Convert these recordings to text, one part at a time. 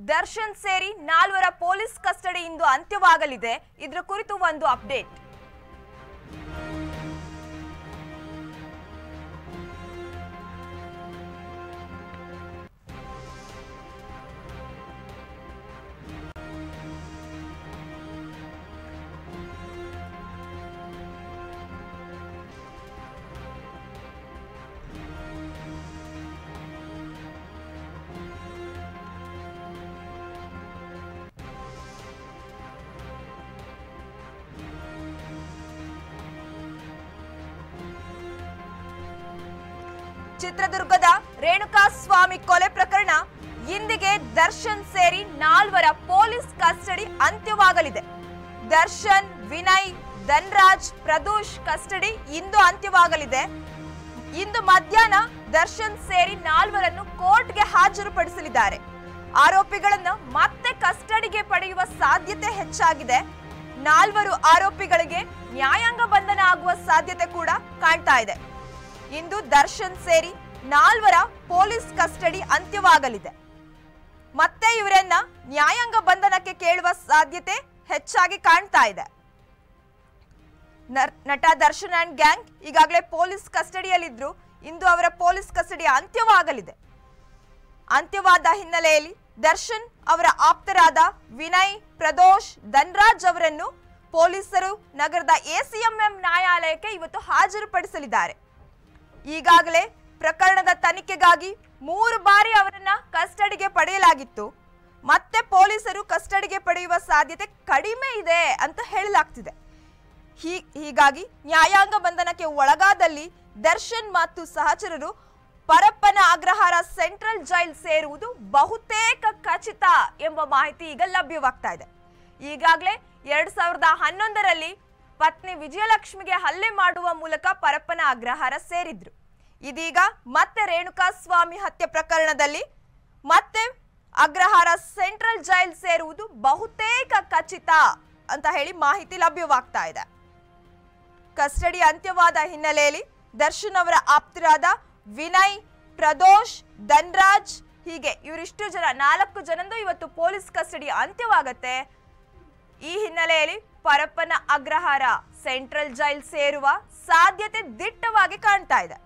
ದರ್ಶನ್ ಸೇರಿ ನಾಲ್ವರ police custody ಇಂದು ಅಂತ್ಯವಾಗಲಿದೆ ಇದರ ಕುರಿತು ಒಂದು ಅಪ್ಡೇಟ್ ಚಿತ್ರದುರ್ಗದ ರೇಣುಕಾಸ್ವಾಮಿ ಕೊಲೆ ಪ್ರಕರಣ ಇಂದಿಗೆ ದರ್ಶನ್ ಸೇರಿ ನಾಲ್ವರ ಪೊಲೀಸ್ ಕಸ್ಟಡಿ ಅಂತ್ಯವಾಗಲಿದೆ ದರ್ಶನ್ ವಿನಯ್ ಧನ್ರಾಜ್ ಪ್ರದೋಷ್ ಕಸ್ಟಡಿ ಇಂದು ಅಂತ್ಯವಾಗಲಿದೆ ಇಂದು ಮಧ್ಯಾಹ್ನ ದರ್ಶನ್ ಸೇರಿ ನಾಲ್ವರನ್ನು ಕೋರ್ಟ್ಗೆ ಹಾಜರುಪಡಿಸಲಿದ್ದಾರೆ ಆರೋಪಿಗಳನ್ನು ಮತ್ತೆ ಕಸ್ಟಡಿಗೆ ಪಡೆಯುವ ಸಾಧ್ಯತೆ ಹೆಚ್ಚಾಗಿದೆ ನಾಲ್ವರು ಆರೋಪಿಗಳಿಗೆ ನ್ಯಾಯಾಂಗ ಬಂಧನ ಆಗುವ ಸಾಧ್ಯತೆ ಕೂಡ ಕಾಣ್ತಾ ಇದೆ ಇಂದು ದರ್ಶನ್ ಸೇರಿ ನಾಲ್ವರ ಪೊಲೀಸ್ ಕಸ್ಟಡಿ ಅಂತ್ಯವಾಗಲಿದೆ ಮತ್ತೆ ಇವರನ್ನ ನ್ಯಾಯಾಂಗ ಬಂಧನಕ್ಕೆ ಕೇಳುವ ಸಾಧ್ಯತೆ ಹೆಚ್ಚಾಗಿ ಕಾಣ್ತಾ ಇದೆ ನರ್- ನಟ ದರ್ಶನ್ ಅಂಡ್ ಗ್ಯಾಂಗ್ ಈಗಾಗಲೇ ಪೊಲೀಸ್ ಕಸ್ಟಡಿಯಲ್ಲಿದ್ರು ಇಂದು ಅವರ ಪೊಲೀಸ್ ಕಸ್ಟಡಿ ಅಂತ್ಯವಾಗಲಿದೆ ಅಂತ್ಯವಾದ ಹಿನ್ನೆಲೆಯಲ್ಲಿ ದರ್ಶನ್ ಅವರ ಆಪ್ತರಾದ ವಿನಯ್ ಪ್ರದೋಷ್ ಧನ್ರಾಜ್ ಅವರನ್ನು ಪೊಲೀಸರು ನಗರದ ಎಸಿಎಂಎಂ ನ್ಯಾಯಾಲಯಕ್ಕೆ ಇವತ್ತು ಹಾಜರುಪಡಿಸಲಿದ್ದಾರೆ ಈಗಾಗಲೇ ಪ್ರಕರಣದ ತನಿಖೆಗಾಗಿ ಮೂರು ಬಾರಿ ಅವರನ್ನ ಕಸ್ಟಡಿಗೆ ಪಡೆಯಲಾಗಿತ್ತು ಮತ್ತೆ ಪೊಲೀಸರು ಕಸ್ಟಡಿಗೆ ಪಡೆಯುವ ಸಾಧ್ಯತೆ ಕಡಿಮೆ ಇದೆ ಅಂತ ಹೇಳಲಾಗ್ತಿದೆ ಹೀ- ಹೀಗಾಗಿ ನ್ಯಾಯಾಂಗ ಬಂಧನಕ್ಕೆ ಒಳಗಾದಲ್ಲಿ ದರ್ಶನ್ ಮತ್ತು ಸಹಚರರು ಪರಪ್ಪನ ಅಗ್ರಹಾರ ಸೆಂಟ್ರಲ್ ಜೈಲ್ ಸೇರುವುದು ಬಹುತೇಕ ಖಚಿತ ಎಂಬ ಮಾಹಿತಿ ಈಗ ಲಭ್ಯವಾಗ್ತಾ ಇದೆ ಈಗಾಗಲೇ ಎರಡ್ ಸಾವಿರದ ಹನ್ನೊಂದರಲ್ಲಿ ಪತ್ನಿ ವಿಜಯಲಕ್ಷ್ಮಿಗೆ ಹಲ್ಲೆ ಮಾಡುವ ಮೂಲಕ ಪರಪ್ಪನ ಅಗ್ರಹಾರ ಸೇರಿದ್ರು ಇದೀಗ ಮತ್ತೆ ರೇಣುಕಾಸ್ವಾಮಿ ಹತ್ಯೆ ಪ್ರಕರಣದಲ್ಲಿ ಮತ್ತೆ ಅಗ್ರಹಾರ ಸೆಂಟ್ರಲ್ ಜೈಲ್ ಸೇರುವುದು ಬಹುತೇಕ ಖಚಿತ ಅಂತ ಹೇಳಿ ಮಾಹಿತಿ ಲಭ್ಯವಾಗ್ತಾ ಇದೆ ಕಸ್ಟಡಿ ಅಂತ್ಯವಾದ ಹಿನ್ನೆಲೆಯಲ್ಲಿ ದರ್ಶನ್ ಅವರ ಆಪ್ತರಾದ ವಿನಯ್ ಪ್ರದೋಷ್ ಧನ್ರಾಜ್ ಹೀಗೆ ಇವರಿಷ್ಟು ಜನ ನಾಲ್ಕು ಜನಂದು ಇವತ್ತು ಪೊಲೀಸ್ ಕಸ್ಟಡಿ ಅಂತ್ಯವಾಗತ್ತೆ ಈ ಹಿನ್ನೆಲೆಯಲ್ಲಿ ಪರಪ್ಪನ ಅಗ್ರಹಾರ ಸೆಂಟ್ರಲ್ ಜೈಲ್ ಸೇರುವ ಸಾಧ್ಯತೆ ದಿಟ್ಟವಾಗಿ ಕಾಣ್ತಾ ಇದೆ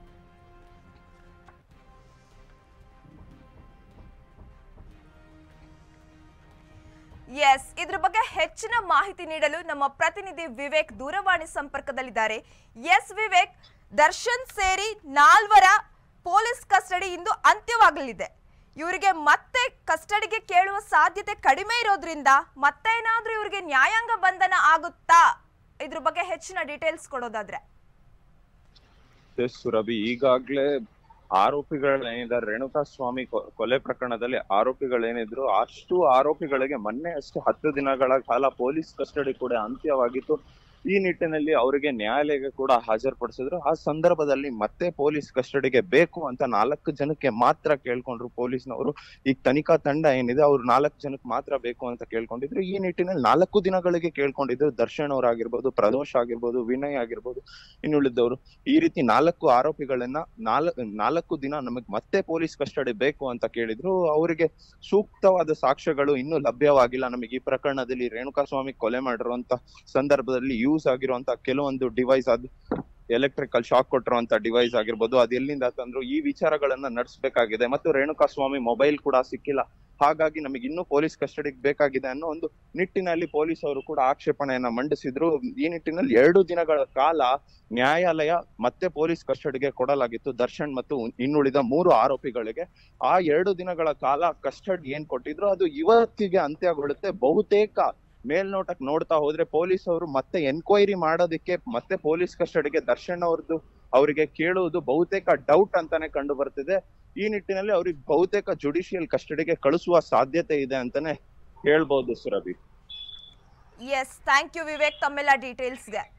ಎಸ್ ಇದ್ರ ಬಗ್ಗೆ ಹೆಚ್ಚಿನ ಮಾಹಿತಿ ನೀಡಲು ನಮ್ಮ ಪ್ರತಿನಿಧಿ ವಿವೇಕ್ ದೂರವಾಣಿ ಸಂಪರ್ಕದಲ್ಲಿದ್ದಾರೆ ಎಸ್ ವಿವೇಕ್ ದರ್ಶನ್ ಸೇರಿ ನಾಲ್ವರ ಪೊಲೀಸ್ ಕಸ್ಟಡಿ ಇಂದು ಅಂತ್ಯವಾಗಲಿದೆ ಇವರಿಗೆ ಮತ್ತೆ ಕಸ್ಟಡಿಗೆ ಕೇಳುವ ಸಾಧ್ಯತೆ ಕಡಿಮೆ ಇರೋದ್ರಿಂದ ಮತ್ತೆ ಏನಾದ್ರೂ ಇವರಿಗೆ ನ್ಯಾಯಾಂಗ ಬಂಧನ ಆಗುತ್ತಾ ಇದ್ರ ಬಗ್ಗೆ ಹೆಚ್ಚಿನ ಡೀಟೇಲ್ಸ್ ಕೊಡೋದಾದ್ರೆ ಎಸ್ ಸುರಭಿ ಈಗಾಗ್ಲೇ ಆರೋಪಿಗಳೇನಿದ್ದಾರೆ ರೇಣುಕಾ ಸ್ವಾಮಿ ಕೊ- ಕೊಲೆ ಪ್ರಕರಣದಲ್ಲಿ ಆರೋಪಿಗಳೇನಿದ್ರು ಅಷ್ಟು ಆರೋಪಿಗಳಿಗೆ ಮೊನ್ನೆ ಅಷ್ಟೇ ಹತ್ತು ದಿನಗಳ ಕಾಲ ಪೊಲೀಸ್ ಕಸ್ಟಡಿ ಕೂಡ ಅಂತ್ಯವಾಗಿತ್ತು ಈ ನಿಟ್ಟಿನಲ್ಲಿ ಅವರಿಗೆ ನ್ಯಾಯಾಲಯಕ್ಕೆ ಕೂಡ ಹಾಜರುಪಡಿಸಿದ್ರು ಆ ಸಂದರ್ಭದಲ್ಲಿ ಮತ್ತೆ ಪೊಲೀಸ್ ಕಸ್ಟಡಿಗೆ ಬೇಕು ಅಂತ ನಾಲ್ಕು ಜನಕ್ಕೆ ಮಾತ್ರ ಕೇಳ್ಕೊಂಡ್ರು ಪೊಲೀಸ್ನವರು ಈಗ ತನಿಖಾ ತಂಡ ಏನಿದೆ ಅವ್ರು ನಾಲ್ಕು ಜನಕ್ಕೆ ಮಾತ್ರ ಬೇಕು ಅಂತ ಕೇಳ್ಕೊಂಡಿದ್ರು ಈ ನಿಟ್ಟಿನಲ್ಲಿ ನಾಲ್ಕು ದಿನಗಳಿಗೆ ಕೇಳ್ಕೊಂಡಿದ್ರು ದರ್ಶನ್ ಅವರಾಗಿರ್ಬೋದು ಪ್ರದೋಷ್ ಆಗಿರ್ಬೋದು ವಿನಯ್ ಆಗಿರ್ಬೋದು ಇನ್ನುಳಿದವರು ಈ ರೀತಿ ನಾಲ್ಕು ಆರೋಪಿಗಳನ್ನ ನಾಲ್ ನಾಲ್ಕು ದಿನ ನಮಗ್ ಮತ್ತೆ ಪೊಲೀಸ್ ಕಸ್ಟಡಿ ಬೇಕು ಅಂತ ಕೇಳಿದ್ರು ಅವರಿಗೆ ಸೂಕ್ತವಾದ ಸಾಕ್ಷ್ಯಗಳು ಇನ್ನೂ ಲಭ್ಯವಾಗಿಲ್ಲ ನಮಗೆ ಈ ಪ್ರಕರಣದಲ್ಲಿ ರೇಣುಕಾಸ್ವಾಮಿ ಕೊಲೆ ಮಾಡಿರುವಂತ ಸಂದರ್ಭದಲ್ಲಿ ಯೂಸ್ ಆಗಿರುವಂತ ಕೆಲವೊಂದು ಡಿವೈಸ್ ಅದು ಎಲೆಕ್ಟ್ರಿಕಲ್ ಶಾಕ್ ಕೊಟ್ಟಿರುವಂತ ಡಿವೈಸ್ ಆಗಿರ್ಬೋದು ಅದು ಎಲ್ಲಿಂದ ತಂದ್ರು ಈ ವಿಚಾರಗಳನ್ನ ನಡೆಸಬೇಕಾಗಿದೆ ಮತ್ತು ರೇಣುಕಾಸ್ವಾಮಿ ಮೊಬೈಲ್ ಕೂಡ ಸಿಕ್ಕಿಲ್ಲ ಹಾಗಾಗಿ ನಮಗೆ ಇನ್ನೂ ಪೊಲೀಸ್ ಕಸ್ಟಡಿಗೆ ಬೇಕಾಗಿದೆ ಅನ್ನೋ ಒಂದು ನಿಟ್ಟಿನಲ್ಲಿ ಪೊಲೀಸ್ ಅವರು ಕೂಡ ಆಕ್ಷೇಪಣೆಯನ್ನ ಮಂಡಿಸಿದ್ರು ಈ ನಿಟ್ಟಿನಲ್ಲಿ ಎರಡು ದಿನಗಳ ಕಾಲ ನ್ಯಾಯಾಲಯ ಮತ್ತೆ ಪೊಲೀಸ್ ಕಸ್ಟಡಿಗೆ ಕೊಡಲಾಗಿತ್ತು ದರ್ಶನ್ ಮತ್ತು ಇನ್ನುಳಿದ ಮೂರು ಆರೋಪಿಗಳಿಗೆ ಆ ಎರಡು ದಿನಗಳ ಕಾಲ ಕಸ್ಟಡಿ ಏನ್ ಕೊಟ್ಟಿದ್ರು ಅದು ಇವತ್ತಿಗೆ ಅಂತ್ಯಗೊಳ್ಳುತ್ತೆ ಬಹುತೇಕ ಮೇಲ್ನೋಟಕ್ ನೋಡ್ತಾ ಹೋದ್ರೆ ಪೊಲೀಸ್ ಅವರು ಮತ್ತೆ ಎನ್ಕ್ವೈರಿ ಮಾಡೋದಕ್ಕೆ ಮತ್ತೆ ಪೊಲೀಸ್ ಕಸ್ಟಡಿಗೆ ದರ್ಶನ್ ಅವ್ರದ್ದು ಅವರಿಗೆ ಕೇಳುವುದು ಬಹುತೇಕ ಡೌಟ್ ಅಂತಾನೆ ಕಂಡು ಬರ್ತಿದೆ ಈ ನಿಟ್ಟಿನಲ್ಲಿ ಅವ್ರಿಗೆ ಬಹುತೇಕ ಜುಡಿಷಿಯಲ್ ಕಸ್ಟಡಿಗೆ ಕಳಿಸುವ ಸಾಧ್ಯತೆ ಇದೆ ಅಂತಾನೆ ಹೇಳ್ಬಹುದು Surabhi yes thank you Vivek ತಮ್ಮೆಲ್ಲ ಡೀಟೇಲ್ಸ್ಗೆ